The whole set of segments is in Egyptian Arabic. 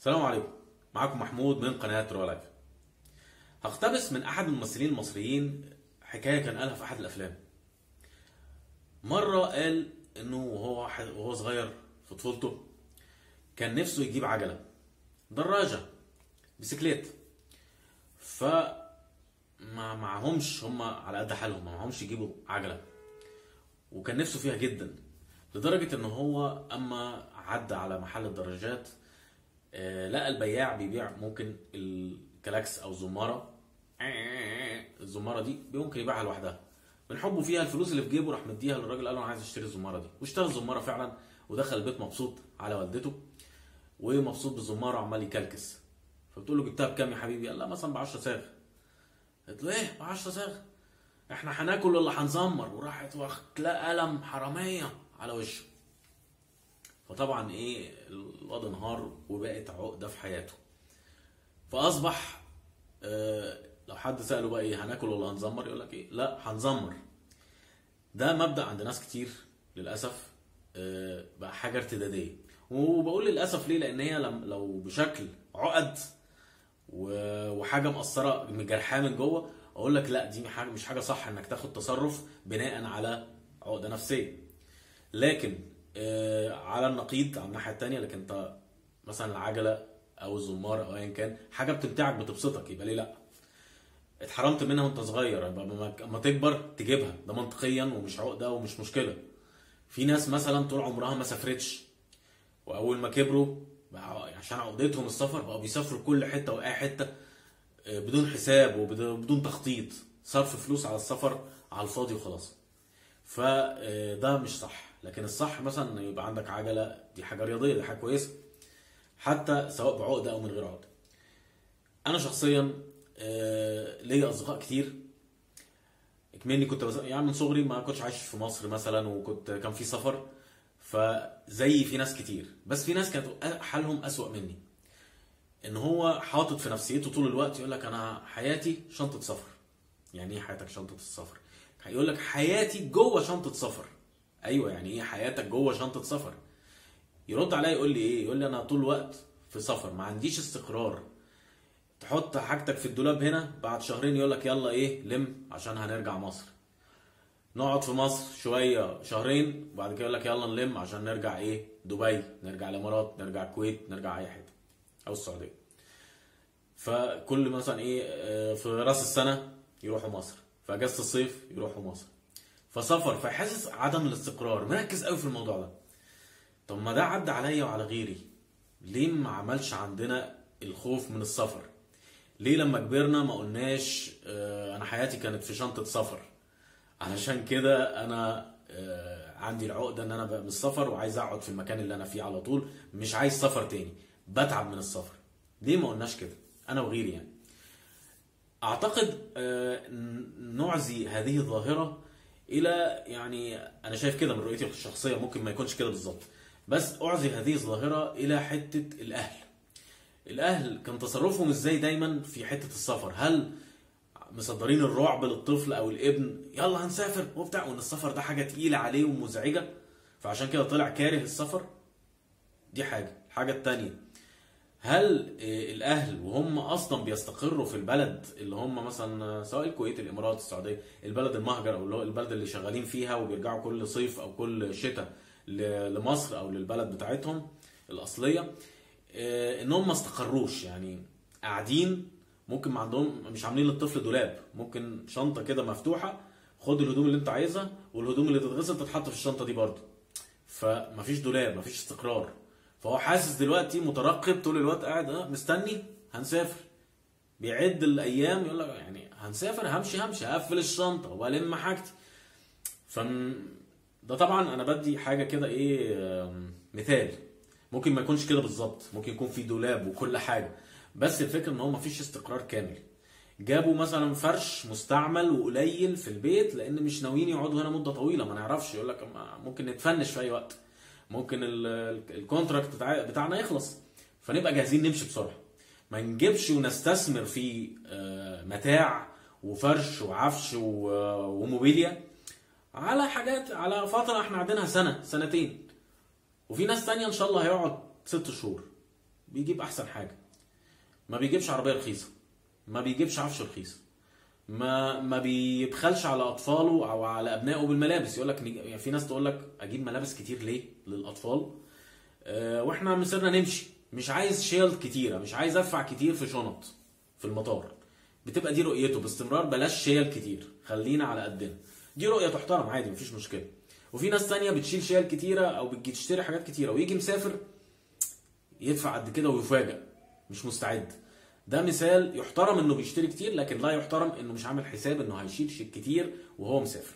السلام عليكم معكم محمود من قناة روا لايف هقتبس من أحد الممثلين المصريين حكاية كان قالها في أحد الأفلام مرة قال إنه وهو ح- وهو صغير في طفولته كان نفسه يجيب عجلة دراجة بسكليت ف ما معهمش هم على قد حالهم ما معهمش يجيبوا عجلة وكان نفسه فيها جدا لدرجة ان هو اما عدى على محل الدراجات آه، لقى البياع بيبيع ممكن الكلاكس او الزمارة الزمارة دي ممكن يبيعها لوحدها من حبه فيها الفلوس اللي في جيبه راح مديها للراجل قال له انا عايز اشتري الزمارة دي واشترى الزمارة فعلا ودخل البيت مبسوط على والدته ومبسوط بالزمارة وعمال يكلكس فبتقول له جبتها بكام يا حبيبي قال لها مثلا ب 10 صاغ قالت له ايه ب 10 صاغ احنا هناكل ولا هنزمر وراحت واخد لا قلم حراميه على وشه فطبعا ايه الواد انهار وبقت عقده في حياته فاصبح آه لو حد ساله بقى ايه هناكل ولا هنزمر يقول لك ايه لا هنزمر ده مبدا عند ناس كتير للاسف آه بقى حاجه ارتداديه وبقول للاسف ليه لان هي لم- لو بشكل عقد و- وحاجه مقصره مجرحاه من جوه اقول لك لا دي حاجه مش حاجه صح انك تاخد تصرف بناء على عقده نفسيه لكن آه، على النقيض على الناحيه التانية لكن انت مثلا العجله او الزماره او ايا كان حاجه بتمتعك بتبسطك يبقى ليه لا اتحرمت منها وانت صغير يبقى لما اما تكبر تجيبها ده منطقيا ومش عقده ومش مشكله في ناس مثلا طول عمرها ما سافرتش واول ما كبروا بقى عشان عقدتهم السفر بقوا بيسافروا كل حته واي حته آه، بدون حساب وبدون تخطيط صرف فلوس على السفر على الفاضي وخلاص فده مش صح لكن الصح مثلا ان يبقى عندك عجله دي حاجه رياضيه دي حاجه كويسه حتى سواء بعقده او من غير عقده انا شخصيا آه، ليا اصدقاء كتير اكمني كنت بز... يعني من صغري ما كنتش عايش في مصر مثلا وكنت كان في سفر فزي في ناس كتير بس في ناس كانت حالهم اسوأ مني ان هو حاطط في نفسيته طول الوقت يقول لك انا حياتي شنطه سفر يعني ايه حياتك شنطه السفر هيقول لك حياتي جوه شنطه سفر ايوه يعني ايه حياتك جوه شنطه سفر يرد عليا يقول لي ايه يقول لي انا طول الوقت في سفر ما عنديش استقرار تحط حاجتك في الدولاب هنا بعد شهرين يقول لك يلا ايه لم عشان هنرجع مصر نقعد في مصر شويه شهرين وبعد كده يقول لك يلا نلم عشان نرجع ايه دبي نرجع الامارات نرجع الكويت نرجع اي حته او السعوديه فكل مثلا ايه آه، في راس السنه يروحوا مصر في اجازه الصيف يروحوا مصر فسفر فيحسس عدم الاستقرار مركز قوي في الموضوع ده طب ما ده عدى عليا وعلى غيري ليه ما عملش عندنا الخوف من السفر ليه لما كبرنا ما قلناش آه، انا حياتي كانت في شنطه سفر علشان كده انا آه، عندي العقده ان انا بقى من السفر وعايز اقعد في المكان اللي انا فيه على طول مش عايز سفر تاني بتعب من السفر ليه ما قلناش كده انا وغيري يعني اعتقد آه، ن- نعزي هذه الظاهره الى يعني انا شايف كده من رؤيتي الشخصيه ممكن ما يكونش كده بالظبط بس اعزي هذه الظاهره الى حته الاهل الاهل كان تصرفهم ازاي دايما في حته السفر هل مصدرين الرعب للطفل او الابن يلا هنسافر وبتاع وان السفر ده حاجه تقيله عليه ومزعجه فعشان كده طلع كاره السفر دي حاجه الحاجه التانية هل آه، الاهل وهم اصلا بيستقروا في البلد اللي هم مثلا آه، سواء الكويت الامارات السعوديه البلد المهجر او اللي هو البلد اللي شغالين فيها وبيرجعوا كل صيف او كل شتاء ل- لمصر او للبلد بتاعتهم الاصليه آه، ان هم ما استقروش يعني قاعدين ممكن ما عندهم مش عاملين للطفل دولاب ممكن شنطه كده مفتوحه خد الهدوم اللي انت عايزها والهدوم اللي تتغسل تتحط في الشنطه دي برضه فمفيش دولاب مفيش استقرار فهو حاسس دلوقتي مترقب طول الوقت قاعد اه مستني هنسافر بيعد الايام يقول لك يعني هنسافر همشي همشي هقفل الشنطه والم حاجتي ف ده طبعا انا بدي حاجه كده ايه آم، مثال ممكن ما يكونش كده بالظبط ممكن يكون في دولاب وكل حاجه بس الفكره ان هو مفيش استقرار كامل جابوا مثلا فرش مستعمل وقليل في البيت لان مش ناويين يقعدوا هنا مده طويله ما نعرفش يقول لك أما ممكن نتفنش في اي وقت ممكن ال- ال- الكونتراكت بتاع- بتاعنا يخلص فنبقى جاهزين نمشي بسرعه ما نجيبش ونستثمر في آه، متاع وفرش وعفش و- وموبيليا على حاجات على فتره احنا قاعدينها سنه سنتين وفي ناس تانية ان شاء الله هيقعد ست شهور بيجيب احسن حاجه ما بيجيبش عربيه رخيصه ما بيجيبش عفش رخيص ما ما بيبخلش على اطفاله او على ابنائه بالملابس يقول لك يعني في ناس تقول لك اجيب ملابس كتير ليه للاطفال آه، واحنا مصرنا نمشي مش عايز شيل كتيره مش عايز ادفع كتير في شنط في المطار بتبقى دي رؤيته باستمرار بلاش شيل كتير خلينا على قدنا دي رؤيه تحترم عادي مفيش مشكله وفي ناس تانية بتشيل شيل كتيره او بتجي تشتري حاجات كتيره ويجي مسافر يدفع قد كده ويفاجئ مش مستعد ده مثال يحترم انه بيشتري كتير لكن لا يحترم انه مش عامل حساب انه هيشيل شيء كتير وهو مسافر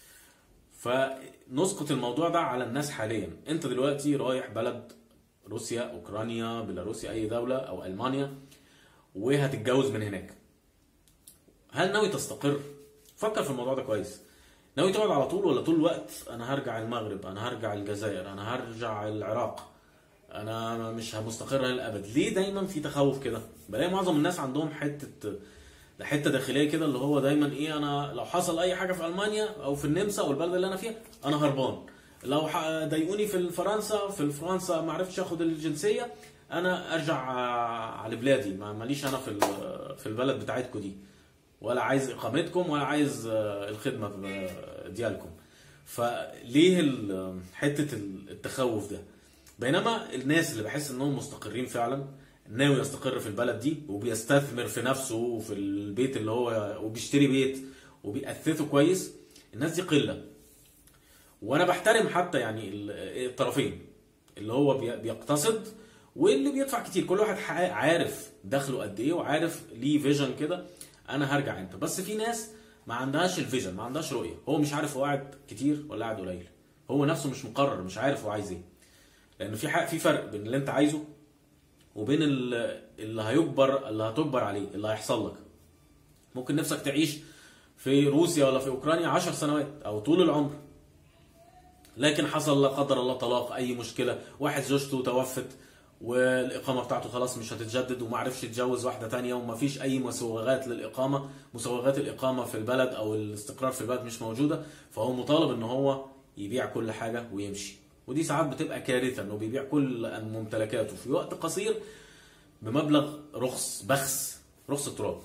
فنسقط الموضوع ده على الناس حاليا انت دلوقتي رايح بلد روسيا اوكرانيا بيلاروسيا اي دوله او المانيا وهتتجوز من هناك هل ناوي تستقر فكر في الموضوع ده كويس ناوي تقعد على طول ولا طول الوقت انا هرجع المغرب انا هرجع الجزائر انا هرجع العراق انا مش مستقر للابد ليه دايما في تخوف كده بلاقي معظم الناس عندهم حته حته داخليه كده اللي هو دايما ايه انا لو حصل اي حاجه في المانيا او في النمسا او البلد اللي انا فيها انا هربان لو ح- ضايقوني في فرنسا في فرنسا ما عرفتش اخد الجنسيه انا ارجع على بلادي ما ماليش انا في ال- في البلد بتاعتكم دي ولا عايز اقامتكم ولا عايز آه، الخدمه ب- ديالكم فليه ال- حته التخوف ده بينما الناس اللي بحس انهم مستقرين فعلا ناوي يستقر في البلد دي وبيستثمر في نفسه وفي البيت اللي هو وبيشتري بيت وبيأثثه كويس الناس دي قله وانا بحترم حتى يعني ال- الطرفين اللي هو بي- بيقتصد واللي بيدفع كتير كل واحد ح- عارف دخله قد ايه وعارف ليه فيجن كده انا هرجع امتى بس في ناس ما عندهاش الفيجن ما عندهاش رؤيه هو مش عارف هو قاعد كتير ولا قاعد قليل هو نفسه مش مقرر مش عارف هو عايز ايه لان في حق في فرق بين اللي انت عايزه وبين ال- اللي هيجبر اللي هتجبر عليه اللي هيحصل لك ممكن نفسك تعيش في روسيا ولا في اوكرانيا عشر سنوات او طول العمر لكن حصل لا قدر الله طلاق اي مشكله واحد زوجته توفت والاقامه بتاعته خلاص مش هتتجدد وما عرفش يتجوز واحده تانية وما فيش اي مسوغات للاقامه مسوغات الاقامه في البلد او الاستقرار في البلد مش موجوده فهو مطالب ان هو يبيع كل حاجه ويمشي ودي ساعات بتبقى كارثه انه بيبيع كل ممتلكاته في وقت قصير بمبلغ رخص بخس رخص التراب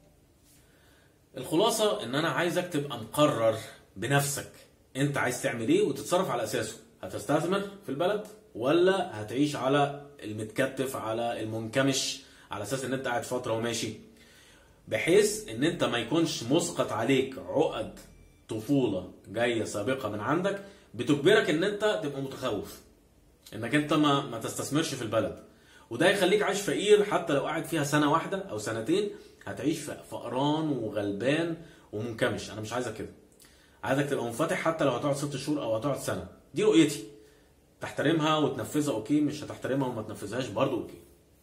الخلاصة ان انا عايزك تبقى مقرر بنفسك انت عايز تعمل ايه وتتصرف على اساسه هتستثمر في البلد ولا هتعيش على المتكتف على المنكمش على اساس ان انت قاعد فترة وماشي بحيث ان انت ما يكونش مسقط عليك عقد طفولة جاية سابقة من عندك بتجبرك ان انت تبقى متخوف انك انت ما ما تستثمرش في البلد وده يخليك عايش فقير حتى لو قاعد فيها سنه واحده او سنتين هتعيش ف- فقران وغلبان ومنكمش انا مش عايزك كده عايزك تبقى منفتح حتى لو هتقعد ست شهور او هتقعد سنه دي رؤيتي تحترمها وتنفذها اوكي مش هتحترمها وما تنفذهاش برضو اوكي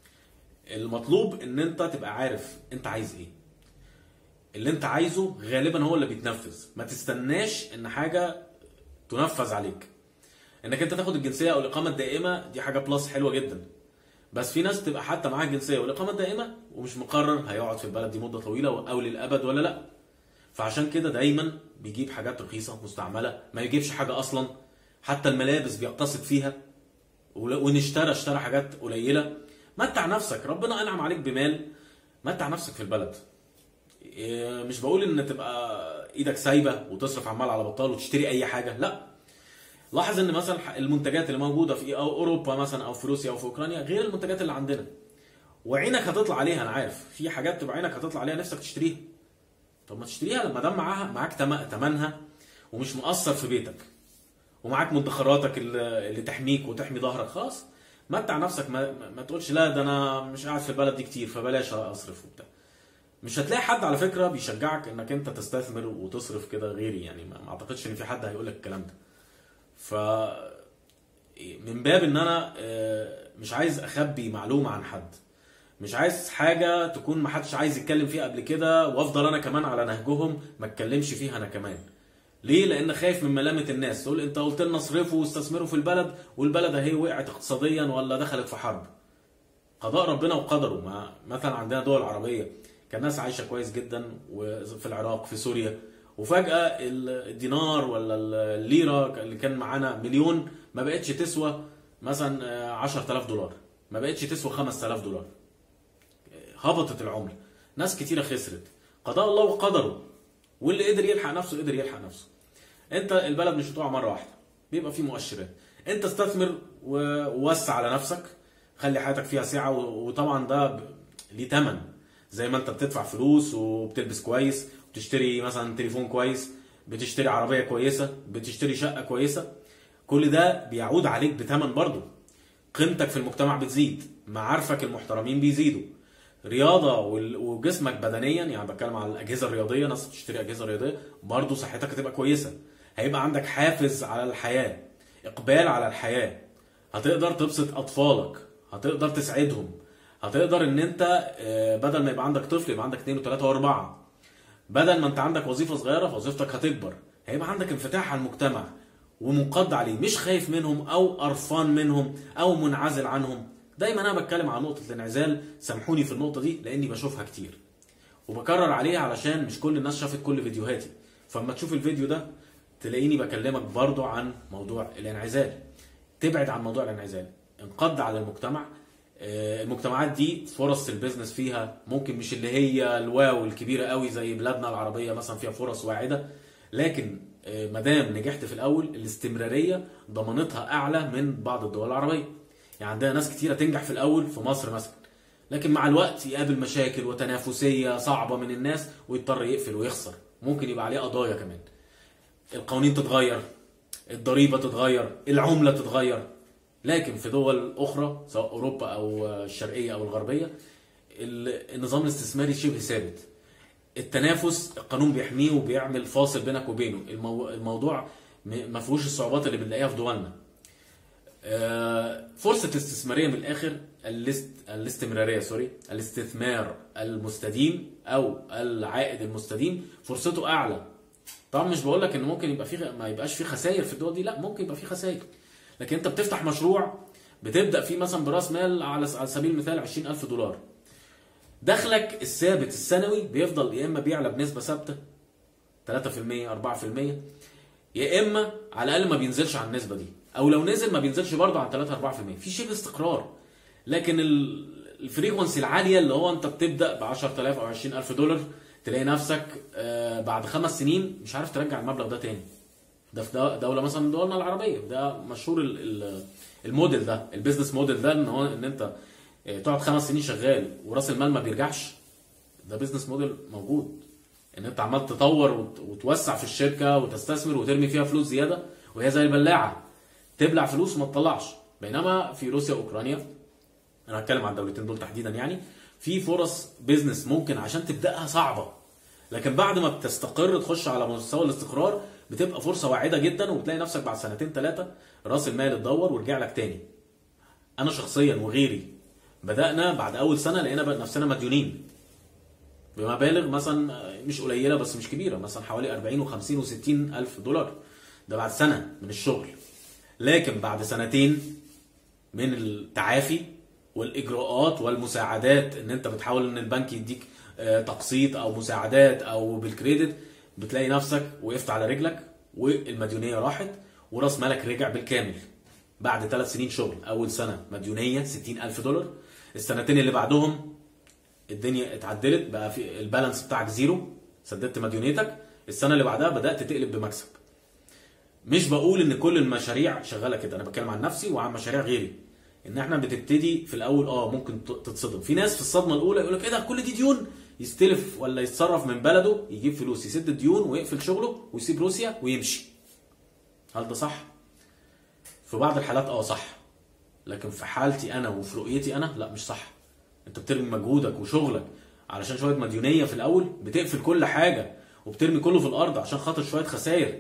المطلوب ان انت تبقى عارف انت عايز ايه اللي انت عايزه غالبا هو اللي بيتنفذ ما تستناش ان حاجه تنفذ عليك انك انت تاخد الجنسيه او الاقامه الدائمه دي حاجه بلس حلوه جدا بس في ناس تبقى حتى معاها الجنسيه والاقامه الدائمه ومش مقرر هيقعد في البلد دي مده طويله او للابد ولا لا فعشان كده دايما بيجيب حاجات رخيصه مستعمله ما يجيبش حاجه اصلا حتى الملابس بيقتصد فيها ول- وان اشترى اشترى حاجات قليله متع نفسك ربنا انعم عليك بمال متع نفسك في البلد إيه، مش بقول ان تبقى ايدك سايبه وتصرف عمال على بطال وتشتري اي حاجه لا لاحظ ان مثلا المنتجات اللي موجوده في أو اوروبا مثلا او في روسيا او في اوكرانيا غير المنتجات اللي عندنا وعينك هتطلع عليها انا عارف في حاجات تبقى عينك هتطلع عليها نفسك تشتريها طب ما تشتريها لما دام معاها معاك تم- تمنها ومش مؤثر في بيتك ومعاك مدخراتك اللي اللي تحميك وتحمي ظهرك خلاص متع نفسك ما, ما- ما تقولش لا ده انا مش قاعد في البلد دي كتير فبلاش اصرف وبتاع مش هتلاقي حد على فكره بيشجعك انك انت تستثمر وتصرف كده غيري يعني ما ما اعتقدش ان في حد هيقول لك الكلام ده ف من باب ان انا آه، مش عايز اخبي معلومه عن حد مش عايز حاجه تكون ما حدش عايز يتكلم فيها قبل كده وافضل انا كمان على نهجهم ما اتكلمش فيها انا كمان ليه لان خايف من ملامه الناس تقول انت قلت لنا اصرفوا واستثمروا في البلد والبلد اهي وقعت اقتصاديا ولا دخلت في حرب قضاء ربنا وقدره ما مثلا عندنا دول عربيه كان ناس عايشه كويس جدا وفي العراق في سوريا وفجاه الدينار ولا الليره اللي كان معانا مليون ما بقتش تسوى مثلا آه، 10000 دولار ما بقتش تسوى 5000 دولار هبطت العمله ناس كتيره خسرت قضاء الله وقدره واللي قدر يلحق نفسه قدر يلحق نفسه انت البلد مش بتقع مره واحده بيبقى في مؤشرات انت استثمر ووسع على نفسك خلي حياتك فيها سعه و- وطبعا ده ب- ليه تمن زي ما انت بتدفع فلوس وبتلبس كويس وتشتري مثلا تليفون كويس بتشتري عربيه كويسه بتشتري شقه كويسه كل ده بيعود عليك بتمن برضه قيمتك في المجتمع بتزيد معارفك المحترمين بيزيدوا رياضه وال- وجسمك بدنيا يعني بتكلم على الاجهزه الرياضيه ناس بتشتري اجهزه رياضيه برضه صحتك هتبقى كويسه هيبقى عندك حافز على الحياه اقبال على الحياه هتقدر تبسط اطفالك هتقدر تسعدهم هتقدر ان انت آه، بدل ما يبقى عندك طفل يبقى عندك اثنين وثلاثه واربعه بدل ما انت عندك وظيفه صغيره فوظيفتك هتكبر هيبقى عندك انفتاح على المجتمع ومنقض عليه مش خايف منهم او قرفان منهم او منعزل عنهم دايما انا بتكلم عن نقطه الانعزال سامحوني في النقطه دي لاني بشوفها كتير وبكرر عليها علشان مش كل الناس شافت كل فيديوهاتي فلما تشوف الفيديو ده تلاقيني بكلمك برضو عن موضوع الانعزال تبعد عن موضوع الانعزال انقض على المجتمع آه، المجتمعات دي فرص البيزنس فيها ممكن مش اللي هي الواو الكبيره قوي زي بلادنا العربيه مثلا فيها فرص واعده لكن آه، مادام نجحت في الاول الاستمراريه ضمانتها اعلى من بعض الدول العربيه يعني عندنا ناس كتيره تنجح في الاول في مصر مثلا لكن مع الوقت يقابل مشاكل وتنافسيه صعبه من الناس ويضطر يقفل ويخسر ممكن يبقى عليه قضايا كمان القوانين تتغير الضريبه تتغير العمله تتغير لكن في دول اخرى سواء اوروبا او الشرقيه او الغربيه ال- النظام الاستثماري شبه ثابت التنافس القانون بيحميه وبيعمل فاصل بينك وبينه المو... الموضوع م- ما فيهوش الصعوبات اللي بنلاقيها في دولنا آه، فرصة الاستثمارية من الآخر الاست... الاستمرارية سوري الاستثمار المستديم أو العائد المستديم فرصته أعلى طبعا مش بقول لك ان ممكن يبقى في ما يبقاش في خسائر في الدول دي لا ممكن يبقى في خسائر لكن انت بتفتح مشروع بتبدا فيه مثلا براس مال على على سبيل المثال 20000 دولار دخلك الثابت السنوي بيفضل يا اما بيعلى بنسبه ثابته 3% 4% يا اما على الاقل ما بينزلش عن النسبه دي او لو نزل ما بينزلش برضه عن 3 4% في شبه استقرار لكن ال- الفريكونسي العاليه اللي هو انت بتبدا ب 10000 او 20000 دولار تلاقي نفسك آه، بعد خمس سنين مش عارف ترجع المبلغ ده تاني ده في دو- دوله مثلا من دولنا العربيه ده مشهور ال- ال- الموديل ده البيزنس موديل ده ان هو ان انت آه، تقعد خمس سنين شغال وراس المال ما بيرجعش ده بيزنس موديل موجود ان انت عمال تطور وت- وتوسع في الشركه وتستثمر وترمي فيها فلوس زياده وهي زي البلاعه تبلع فلوس وما تطلعش بينما في روسيا واوكرانيا انا هتكلم عن الدولتين دول تحديدا يعني في فرص بيزنس ممكن عشان تبداها صعبه لكن بعد ما بتستقر تخش على مستوى الاستقرار بتبقى فرصه واعده جدا وبتلاقي نفسك بعد سنتين ثلاثه راس المال اتدور ورجع لك تاني انا شخصيا وغيري بدانا بعد اول سنه لقينا بقى نفسنا مديونين بمبالغ مثلا مش قليله بس مش كبيره مثلا حوالي 40 و50 و60 الف دولار ده بعد سنه من الشغل لكن بعد سنتين من التعافي والاجراءات والمساعدات ان انت بتحاول ان البنك يديك آه، تقسيط او مساعدات او بالكريدت بتلاقي نفسك وقفت على رجلك والمديونيه راحت وراس مالك رجع بالكامل بعد ثلاث سنين شغل اول سنه مديونيه 60 الف دولار السنتين اللي بعدهم الدنيا اتعدلت بقى في البالانس بتاعك زيرو سددت مديونيتك السنه اللي بعدها بدات تقلب بمكسب مش بقول ان كل المشاريع شغاله كده انا بتكلم عن نفسي وعن مشاريع غيري ان احنا بتبتدي في الاول اه ممكن ت- تتصدم في ناس في الصدمه الاولى يقول لك ايه ده كل دي ديون يستلف ولا يتصرف من بلده يجيب فلوس يسد الديون ويقفل شغله ويسيب روسيا ويمشي هل ده صح في بعض الحالات اه صح لكن في حالتي انا وفي رؤيتي انا لا مش صح انت بترمي مجهودك وشغلك علشان شويه مديونيه في الاول بتقفل كل حاجه وبترمي كله في الارض عشان خاطر شويه خسائر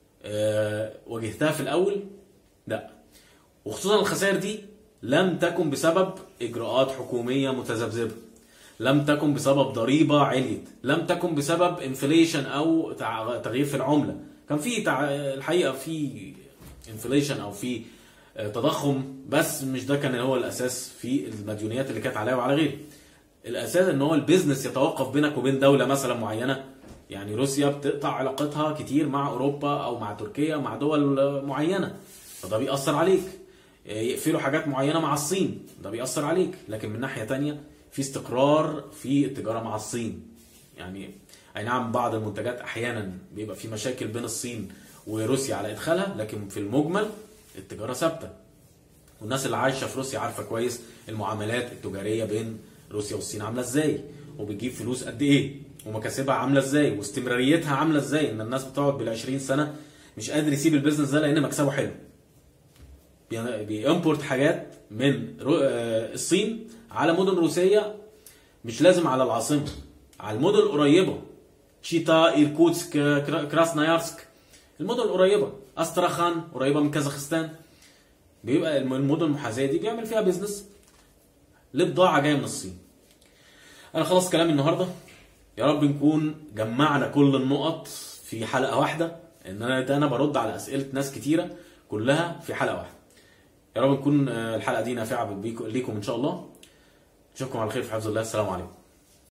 آه، واجهتها في الاول لا وخصوصا الخسائر دي لم تكن بسبب اجراءات حكوميه متذبذبه لم تكن بسبب ضريبه عليت لم تكن بسبب انفليشن او تع- تغيير في العمله كان في تع... الحقيقه في انفليشن او في آه، تضخم بس مش ده كان هو الاساس في المديونيات اللي كانت عليا وعلى غيري الاساس ان هو البيزنس يتوقف بينك وبين دوله مثلا معينه يعني روسيا بتقطع علاقتها كتير مع اوروبا او مع تركيا مع دول معينه فده بيأثر عليك يقفلوا حاجات معينه مع الصين ده بيأثر عليك لكن من ناحيه تانية في استقرار في التجاره مع الصين يعني اي نعم بعض المنتجات احيانا بيبقى في مشاكل بين الصين وروسيا على ادخالها لكن في المجمل التجاره ثابته والناس اللي عايشه في روسيا عارفه كويس المعاملات التجاريه بين روسيا والصين عامله ازاي وبتجيب فلوس قد ايه ومكاسبها عامله ازاي واستمراريتها عامله ازاي ان الناس بتقعد بال 20 سنه مش قادر يسيب البيزنس ده لان مكسبه حلو بي- بيمبورت حاجات من رو- آه، الصين على مدن روسيه مش لازم على العاصمه على المدن القريبه تشيتا ايركوتسك كرا- كراسنايارسك المدن القريبه استراخان قريبه من كازاخستان بيبقى الم- المدن المحاذيه دي بيعمل فيها بيزنس لبضاعه جايه من الصين انا خلاص كلامي النهارده يا رب نكون جمعنا كل النقط في حلقه واحده ان انا ده انا برد على اسئله ناس كتيره كلها في حلقه واحده يا رب نكون آه، الحلقه دي نافعه بيكم- ليكم ان شاء الله اشوفكم على خير في حفظ الله السلام عليكم